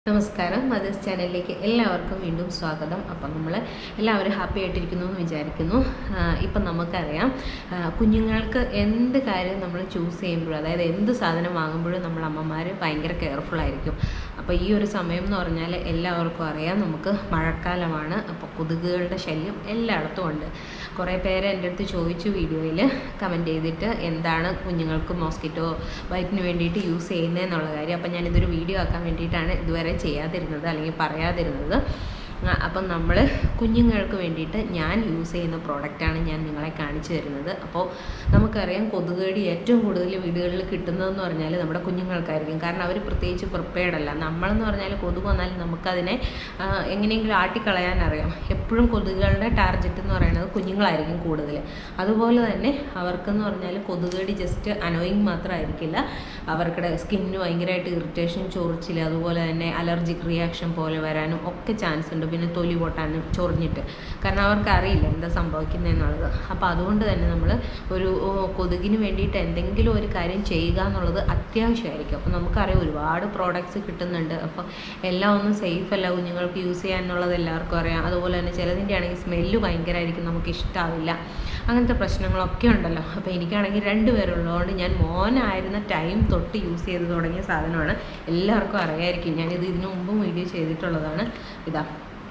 നമസ്കാരം മദേഴ്സ് ചാനലിലേക്ക് എല്ലാവർക്കും വീണ്ടും സ്വാഗതം അപ്പം നമ്മൾ എല്ലാവരും ഹാപ്പി ആയിട്ടിരിക്കുന്നു എന്ന് വിചാരിക്കുന്നു ആഹ് ഇപ്പം നമുക്കറിയാം ആഹ് കുഞ്ഞുങ്ങൾക്ക് എന്ത് കാര്യം നമ്മൾ ചൂസ് ചെയ്യുമ്പോഴും അതായത് എന്ത് സാധനം വാങ്ങുമ്പോഴും നമ്മൾ അമ്മമാർ ഭയങ്കര കെയർഫുൾ ആയിരിക്കും അപ്പോൾ ഈ ഒരു സമയം എന്ന് പറഞ്ഞാൽ എല്ലാവർക്കും അറിയാം നമുക്ക് മഴക്കാലമാണ് അപ്പോൾ കൊതുകുകളുടെ ശല്യം എല്ലായിടത്തും ഉണ്ട് കുറേ പേര് എൻ്റെ അടുത്ത് ചോദിച്ചു വീഡിയോയിൽ കമൻറ്റ് ചെയ്തിട്ട് എന്താണ് കുഞ്ഞുങ്ങൾക്ക് മോസ്കിറ്റോ ബൈറ്റിന് വേണ്ടിയിട്ട് യൂസ് ചെയ്യുന്നതെന്നുള്ള കാര്യം അപ്പം ഞാനിതൊരു വീഡിയോ ആക്കാൻ വേണ്ടിയിട്ടാണ് ഇതുവരെ ചെയ്യാതിരുന്നത് അല്ലെങ്കിൽ പറയാതിരുന്നത് ആ, അപ്പം നമ്മൾ കുഞ്ഞുങ്ങൾക്ക് വേണ്ടിയിട്ട് ഞാൻ യൂസ് ചെയ്യുന്ന പ്രോഡക്റ്റാണ് ഞാൻ നിങ്ങളെ കാണിച്ചു തരുന്നത് അപ്പോൾ നമുക്കറിയാം കൊതുകടി ഏറ്റവും കൂടുതൽ വീടുകളിൽ കിട്ടുന്നതെന്ന് പറഞ്ഞാൽ നമ്മുടെ കുഞ്ഞുങ്ങൾക്കായിരിക്കും കാരണം അവർ പ്രത്യേകിച്ച് പ്രിപ്പയർഡ് അല്ല നമ്മളെന്ന് പറഞ്ഞാൽ കൊതുക് വന്നാൽ നമുക്കതിനെ ആ, എങ്ങനെയെങ്കിലും ആട്ടിക്കളയാൻ അറിയാം എപ്പോഴും കൊതുകുകളുടെ ടാർഗറ്റ് എന്ന് പറയുന്നത് കുഞ്ഞുങ്ങളായിരിക്കും കൂടുതൽ അതുപോലെ തന്നെ അവർക്കെന്ന് പറഞ്ഞാൽ കൊതുകടി ജസ്റ്റ് അനോയിങ് മാത്രമായിരിക്കില്ല അവർക്കുടെ സ്കിന്നിന് ഭയങ്കരമായിട്ട് ഇറിറ്റേഷൻ ചൊറിച്ചിൽ അതുപോലെ തന്നെ അലർജിക് റിയാക്ഷൻ പോലെ വരാനും ഒക്കെ ചാൻസ് ഉണ്ട് പിന്നെ തൊലി പൊട്ടാനും ചൊറിഞ്ഞിട്ട് കാരണം അവർക്ക് അറിയില്ല എന്താ സംഭവിക്കുന്നതെന്നുള്ളത് അപ്പോൾ അതുകൊണ്ട് തന്നെ നമ്മൾ ഒരു ഓ, കൊതുകിന് വേണ്ടിയിട്ട് എന്തെങ്കിലും ഒരു കാര്യം ചെയ്യുക എന്നുള്ളത് അത്യാവശ്യമായിരിക്കും അപ്പോൾ നമുക്കറിയാം ഒരുപാട് പ്രോഡക്റ്റ്സ് കിട്ടുന്നുണ്ട് അപ്പോൾ എല്ലാം ഒന്നും സേഫ് അല്ല കുഞ്ഞുങ്ങൾക്ക് യൂസ് ചെയ്യാനുള്ളത് എല്ലാവർക്കും അറിയാം അതുപോലെ തന്നെ ചിലതിൻ്റെ ആണെങ്കിൽ സ്മെല്ല് ഭയങ്കരമായിരിക്കും നമുക്ക് ഇഷ്ടാവില്ല അങ്ങനത്തെ പ്രശ്നങ്ങളൊക്കെ ഉണ്ടല്ലോ അപ്പോൾ എനിക്കാണെങ്കിൽ രണ്ടുപേരുള്ളതുകൊണ്ട് ഞാൻ മോനായിരുന്ന ടൈം തൊട്ട് യൂസ് ചെയ്ത് തുടങ്ങിയ സാധനമാണ് എല്ലാവർക്കും അറിയായിരിക്കും ഞാനിത് ഇതിനു മുമ്പും വീഡിയോ ചെയ്തിട്ടുള്ളതാണ് ഇതാ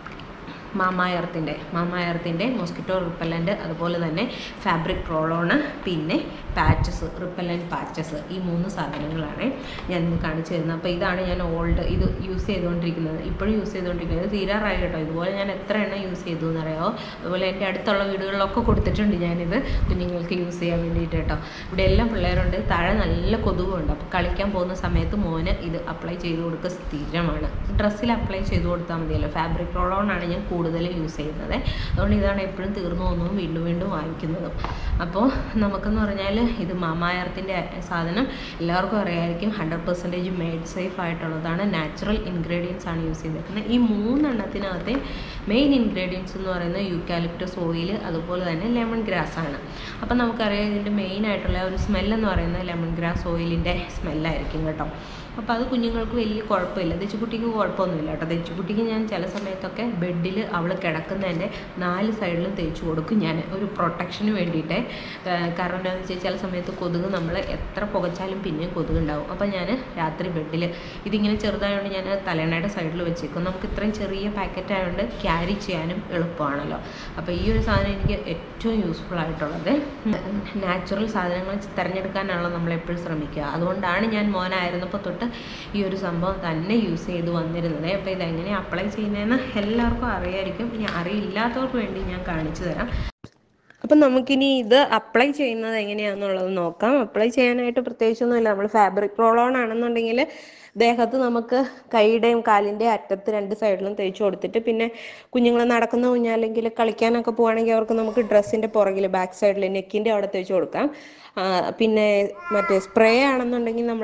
മാമായർത്തിൻ്റെ മാമായർത്തിൻ്റെ മോസ്കിറ്റോ റിപ്പല്ലൻ്റ് അതുപോലെ തന്നെ ഫാബ്രിക് റോളോണ് പിന്നെ പാച്ചസ് റിപ്പല്ലൻ്റ് പാച്ചസ് ഈ മൂന്ന് സാധനങ്ങളാണ് ഞാൻ ഇന്ന് കാണിച്ചു തരുന്നത് അപ്പോൾ ഇതാണ് ഞാൻ ഓൾഡ് ഇത് യൂസ് ചെയ്തുകൊണ്ടിരിക്കുന്നത് ഇപ്പോഴും യൂസ് ചെയ്തുകൊണ്ടിരിക്കുന്നത് ഇത് തീരാറായി കേട്ടോ ഇതുപോലെ ഞാൻ എത്ര എണ്ണം യൂസ് ചെയ്തു എന്നറിയാമോ അതുപോലെ എൻ്റെ അടുത്തുള്ള വീടുകളിലൊക്കെ കൊടുത്തിട്ടുണ്ട് ഞാനിത് കുഞ്ഞുങ്ങൾക്ക് യൂസ് ചെയ്യാൻ വേണ്ടിയിട്ട് കേട്ടോ ഇവിടെ എല്ലാം പിള്ളേരുണ്ട് താഴെ നല്ല കൊതുകുണ്ട് അപ്പോൾ കളിക്കാൻ പോകുന്ന സമയത്ത് മോന് ഇത് അപ്ലൈ ചെയ്ത് കൊടുക്കുക സ്ഥിരമാണ് ഡ്രസ്സിൽ അപ്ലൈ ചെയ്ത് കൊടുത്താൽ മതിയല്ലോ ഫാബ്രിക് റോളോൺ ആണ് ഞാൻ കൂടുതൽ യൂസ് ചെയ്യുന്നത് അതുകൊണ്ട് ഇതാണ് എപ്പോഴും തീർന്നു പോകുന്നതും വീണ്ടും വീണ്ടും വാങ്ങിക്കുന്നതും അപ്പോൾ നമുക്കെന്ന് പറഞ്ഞാൽ ഇത് മാമായർത്തിൻ്റെ സാധനം എല്ലാവർക്കും അറിയാമായിരിക്കും ഹൺഡ്രഡ് പെർസെൻറ്റേജ് മെയ്ഡ് സേഫ് ആയിട്ടുള്ളതാണ് നാച്ചുറൽ ഇൻഗ്രീഡിയൻസ് ആണ് യൂസ് ചെയ്തിരിക്കുന്നത് ഈ മൂന്നെണ്ണത്തിനകത്തെ മെയിൻ ഇൻഗ്രീഡിയൻസ് എന്ന് പറയുന്നത് യൂക്കാലിപ്റ്റസ് ഓയിൽ അതുപോലെ തന്നെ ലെമൺ ഗ്രാസ് ആണ് അപ്പം നമുക്കറിയാം ഇതിൻ്റെ മെയിൻ ആയിട്ടുള്ള ഒരു സ്മെല്ലെന്ന് പറയുന്നത് ലെമൺ ഗ്രാസ് ഓയിലിൻ്റെ സ്മെല്ലായിരിക്കും കേട്ടോ അപ്പോൾ അത് കുഞ്ഞുങ്ങൾക്ക് വലിയ കുഴപ്പമില്ല തെച്ചുകുട്ടിക്ക് കുഴപ്പമൊന്നുമില്ല കേട്ടോ തെച്ചുകുട്ടിക്ക് ഞാൻ ചില സമയത്തൊക്കെ ബെഡിൽ അവൾ കിടക്കുന്നതിൻ്റെ നാല് സൈഡിലും തേച്ച് കൊടുക്കും ഞാൻ ഒരു പ്രൊട്ടക്ഷന് വേണ്ടിയിട്ട് കാരണം എന്താണെന്ന് വെച്ചാൽ ചില സമയത്ത് കൊതുക് നമ്മൾ എത്ര പുകച്ചാലും പിന്നെയും കൊതുക് ഉണ്ടാവും അപ്പോൾ ഞാൻ രാത്രി ബെഡിൽ ഇതിങ്ങനെ ചെറുതായതുകൊണ്ട് ഞാൻ തലേണയുടെ സൈഡിൽ വെച്ചേക്കും നമുക്ക് ഇത്രയും ചെറിയ പാക്കറ്റ് ആയതുകൊണ്ട് ക്യാരി ചെയ്യാനും എളുപ്പമാണല്ലോ അപ്പോൾ ഈ ഒരു സാധനം എനിക്ക് ഏറ്റവും യൂസ്ഫുൾ ആയിട്ടുള്ളത് നാച്ചുറൽ സാധനങ്ങൾ തിരഞ്ഞെടുക്കാനാണല്ലോ നമ്മൾ എപ്പോഴും ശ്രമിക്കുക അതുകൊണ്ടാണ് ഞാൻ മോനായിരുന്നപ്പോൾ തൊട്ട് ഈ ഒരു സംഭവം തന്നെ യൂസ് ചെയ്ത് വന്നിരുന്നത് അപ്പോൾ ഇതെങ്ങനെ അപ്ലൈ ചെയ്യുന്നതെന്ന് എല്ലാവർക്കും അറിയായിരിക്കും ഇനി അറിയില്ലാത്തവർക്ക് വേണ്ടി ഞാൻ കാണിച്ചു തരാം അപ്പം നമുക്കിനി ഇത് അപ്ലൈ ചെയ്യുന്നത് എങ്ങനെയാണെന്നുള്ളത് നോക്കാം അപ്ലൈ ചെയ്യാനായിട്ട് പ്രത്യേകിച്ചൊന്നുമില്ല നമ്മൾ ഫാബ്രിക് റോളോൺ ആണെന്നുണ്ടെങ്കിൽ ദേഹത്ത് നമുക്ക് കൈയുടെയും കാലിൻ്റെയും അറ്റത്ത് രണ്ട് സൈഡിലും തേച്ച് കൊടുത്തിട്ട് പിന്നെ കുഞ്ഞുങ്ങൾ നടക്കുന്ന കുഞ്ഞാലെങ്കിൽ കളിക്കാനൊക്കെ പോവുകയാണെങ്കിൽ അവർക്ക് നമുക്ക് ഡ്രസ്സിൻ്റെ പുറകിൽ ബാക്ക് സൈഡിൽ നെക്കിൻ്റെ അവിടെ തേച്ച് കൊടുക്കാം ആ, പിന്നെ മറ്റേ സ്പ്രേ ആണെന്നുണ്ടെങ്കിൽ നമ്മൾ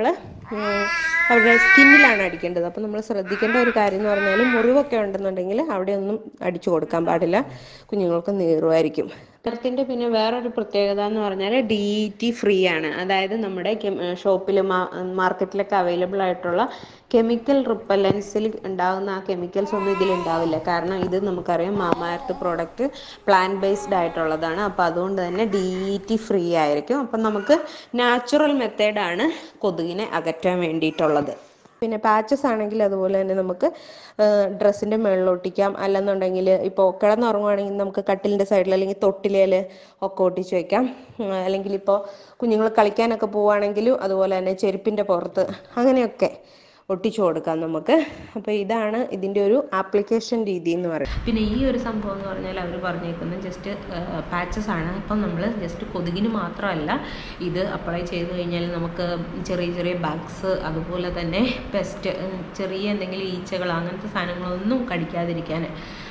അവരുടെ സ്കിന്നിലാണ് അടിക്കേണ്ടത് അപ്പം നമ്മൾ ശ്രദ്ധിക്കേണ്ട ഒരു കാര്യം എന്ന് പറഞ്ഞാൽ മുറിവൊക്കെ ഉണ്ടെന്നുണ്ടെങ്കിൽ അവിടെ ഒന്നും അടിച്ചു കൊടുക്കാൻ പാടില്ല കുഞ്ഞുങ്ങൾക്ക് നീറുമായിരിക്കും ത്തിൻ്റെ പിന്നെ വേറൊരു പ്രത്യേകത എന്ന് പറഞ്ഞാൽ ഡി ടി ഫ്രീ ആണ് അതായത് നമ്മുടെ ഷോപ്പിൽ മാർക്കറ്റിലൊക്കെ അവൈലബിൾ ആയിട്ടുള്ള കെമിക്കൽ റിപ്പലൻസിൽ ഉണ്ടാകുന്ന ആ കെമിക്കൽസ് ഒന്നും ഇതിൽ ഉണ്ടാവില്ല കാരണം ഇത് നമുക്കറിയാം മാമാർത്ത് പ്രോഡക്റ്റ് പ്ലാൻ ബേസ്ഡ് ആയിട്ടുള്ളതാണ് അപ്പോൾ അതുകൊണ്ട് തന്നെ ഡി ടി ഫ്രീ ആയിരിക്കും അപ്പം നമുക്ക് നാച്ചുറൽ മെത്തേഡാണ് കൊതുകിനെ അകറ്റാൻ വേണ്ടിയിട്ടുള്ളത് പിന്നെ പാച്ചസ് ആണെങ്കിൽ അതുപോലെ തന്നെ നമുക്ക് ഡ്രസ്സിൻ്റെ മുകളിലൊട്ടിക്കാം അല്ലെന്നുണ്ടെങ്കിൽ ഇപ്പോൾ കിടന്നുറങ്ങുവാണെങ്കിൽ നമുക്ക് കട്ടിലിൻ്റെ സൈഡിൽ അല്ലെങ്കിൽ തൊട്ടിലേൽ ഒക്കെ ഒട്ടിച്ച് വെക്കാം ഉം, അല്ലെങ്കിൽ ഇപ്പോൾ കുഞ്ഞുങ്ങൾ കളിക്കാനൊക്കെ പോവുകയാണെങ്കിലും അതുപോലെ തന്നെ ചെരുപ്പിൻ്റെ പുറത്ത് അങ്ങനെയൊക്കെ ഒട്ടിച്ചു കൊടുക്കാം നമുക്ക് അപ്പോൾ ഇതാണ് ഇതിൻ്റെ ഒരു ആപ്ലിക്കേഷൻ രീതി എന്ന് പറയുന്നത് പിന്നെ ഈ ഒരു സംഭവം എന്ന് പറഞ്ഞാൽ അവർ പറഞ്ഞേക്കുന്നത് ജസ്റ്റ് പാച്ചസ് ആണ് അപ്പം നമ്മൾ ജസ്റ്റ് കൊതുകിന് മാത്രമല്ല ഇത് അപ്ലൈ ചെയ്ത് കഴിഞ്ഞാൽ നമുക്ക് ചെറിയ ചെറിയ ബഗ്സ് അതുപോലെ തന്നെ പെസ്റ്റ് ചെറിയ എന്തെങ്കിലും ഈച്ചകൾ അങ്ങനത്തെ സാധനങ്ങളൊന്നും കടിക്കാതിരിക്കാൻ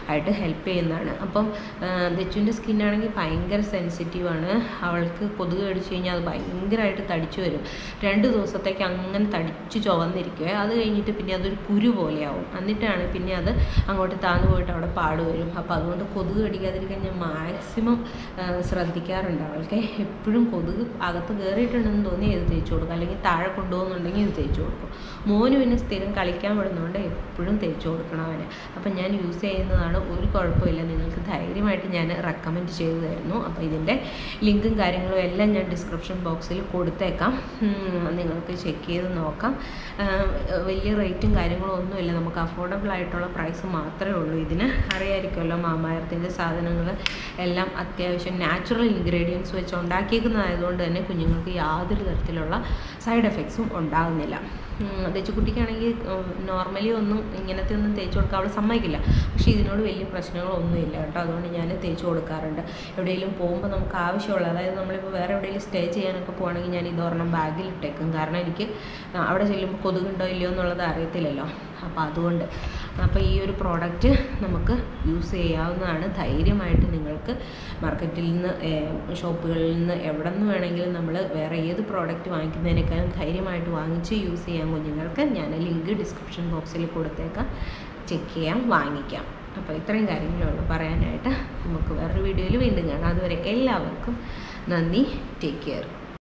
ആയിട്ട് ഹെൽപ്പ് ചെയ്യുന്നതാണ് അപ്പം ദച്ചുവിൻ്റെ സ്കിന്നാണെങ്കിൽ ഭയങ്കര സെൻസിറ്റീവാണ് അവൾക്ക് കൊതുക് കടിച്ചു കഴിഞ്ഞാൽ അത് ഭയങ്കരമായിട്ട് തടിച്ചു വരും രണ്ട് ദിവസത്തേക്ക് അങ്ങനെ തടിച്ച് ചുവന്നിരിക്കുക അത് കഴിഞ്ഞിട്ട് പിന്നെ അതൊരു കുരു പോലെയാവും എന്നിട്ടാണ് പിന്നെ അത് അങ്ങോട്ട് താന്നു പോയിട്ട് അവിടെ പാട് വരും അപ്പോൾ അതുകൊണ്ട് കൊതുക് കടിക്കാതിരിക്കാൻ ഞാൻ മാക്സിമം ശ്രദ്ധിക്കാറുണ്ട് അവൾക്ക് എപ്പോഴും കൊതുക് അകത്ത് കയറിയിട്ടുണ്ടെന്ന് തോന്നി ഇത് തേച്ച് കൊടുക്കും അല്ലെങ്കിൽ താഴെ കൊണ്ടുപോകുന്നുണ്ടെങ്കിൽ ഇത് തേച്ച് കൊടുക്കും മോന് പിന്നെ സ്ഥിരം കളിക്കാൻ വിടുന്നതുകൊണ്ട് എപ്പോഴും തേച്ച് കൊടുക്കണം അവന് അപ്പം ഞാൻ യൂസ് ചെയ്യുന്നതാണ് ഒരു കുഴപ്പമില്ല നിങ്ങൾക്ക് ധൈര്യമായിട്ട് ഞാൻ റെക്കമെൻഡ് ചെയ്തു തരുന്നു അപ്പോൾ ഇതിൻ്റെ ലിങ്കും കാര്യങ്ങളും എല്ലാം ഞാൻ ഡിസ്ക്രിപ്ഷൻ ബോക്സിൽ കൊടുത്തേക്കാം നിങ്ങൾക്ക് ചെക്ക് ചെയ്ത് നോക്കാം വലിയ റേറ്റും കാര്യങ്ങളും ഒന്നുമില്ല നമുക്ക് അഫോർഡബിൾ ആയിട്ടുള്ള പ്രൈസ് മാത്രമേ ഉള്ളൂ ഇതിന് അറിയാമായിരിക്കുമല്ലോ മാമായത്തിൻ്റെ സാധനങ്ങൾ എല്ലാം അത്യാവശ്യം നാച്ചുറൽ ഇൻഗ്രീഡിയൻസ് വെച്ച് ഉണ്ടാക്കിയേക്കുന്നതായതുകൊണ്ട് തന്നെ കുഞ്ഞുങ്ങൾക്ക് യാതൊരു തരത്തിലുള്ള സൈഡ് എഫക്ട്സും ഉണ്ടാകുന്നില്ല തെച്ചുകുട്ടിക്കാണെങ്കിൽ നോർമലി ഒന്നും ഇങ്ങനത്തെ ഒന്നും തേച്ച് കൊടുക്കാൻ അവൾ സമ്മതിക്കില്ല പക്ഷേ ഇതിനോട് വലിയ പ്രശ്നങ്ങളൊന്നുമില്ല കേട്ടോ അതുകൊണ്ട് ഞാൻ തേച്ച് കൊടുക്കാറുണ്ട് എവിടെയെങ്കിലും പോകുമ്പോൾ നമുക്ക് ആവശ്യമുള്ള അതായത് നമ്മളിപ്പോൾ വേറെ എവിടെയെങ്കിലും സ്റ്റേ ചെയ്യാനൊക്കെ പോകുകയാണെങ്കിൽ ഞാൻ ഇതൊരെണ്ണം ബാഗിൽ ഇട്ടേക്കും കാരണം എനിക്ക് അവിടെ ചെല്ലുമ്പോൾ കൊതുകുണ്ടോ ഇല്ലയോ എന്നുള്ളത് അറിയത്തില്ലല്ലോ അപ്പോൾ അതുകൊണ്ട് അപ്പോൾ ഈ ഒരു പ്രോഡക്റ്റ് നമുക്ക് യൂസ് ചെയ്യാവുന്നതാണ് ധൈര്യമായിട്ട് നിങ്ങൾക്ക് മാർക്കറ്റിൽ നിന്ന് ഷോപ്പുകളിൽ നിന്ന് എവിടെ നിന്ന് വേണമെങ്കിലും നമ്മൾ വേറെ ഏത് പ്രോഡക്റ്റ് വാങ്ങിക്കുന്നതിനേക്കാളും ധൈര്യമായിട്ട് വാങ്ങിച്ച് യൂസ് ചെയ്യാം കുഞ്ഞുങ്ങൾക്ക് ഞാൻ ലിങ്ക് ഡിസ്ക്രിപ്ഷൻ ബോക്സിൽ കൊടുത്തേക്കാം ചെക്ക് ചെയ്യാം വാങ്ങിക്കാം അപ്പോൾ ഇത്രയും കാര്യങ്ങളേ ഉള്ളൂ പറയാനായിട്ട് നമുക്ക് വേറൊരു വീഡിയോയിൽ വീണ്ടും കാണാം അതുവരെ എല്ലാവർക്കും നന്ദി ടേക്ക് കെയർ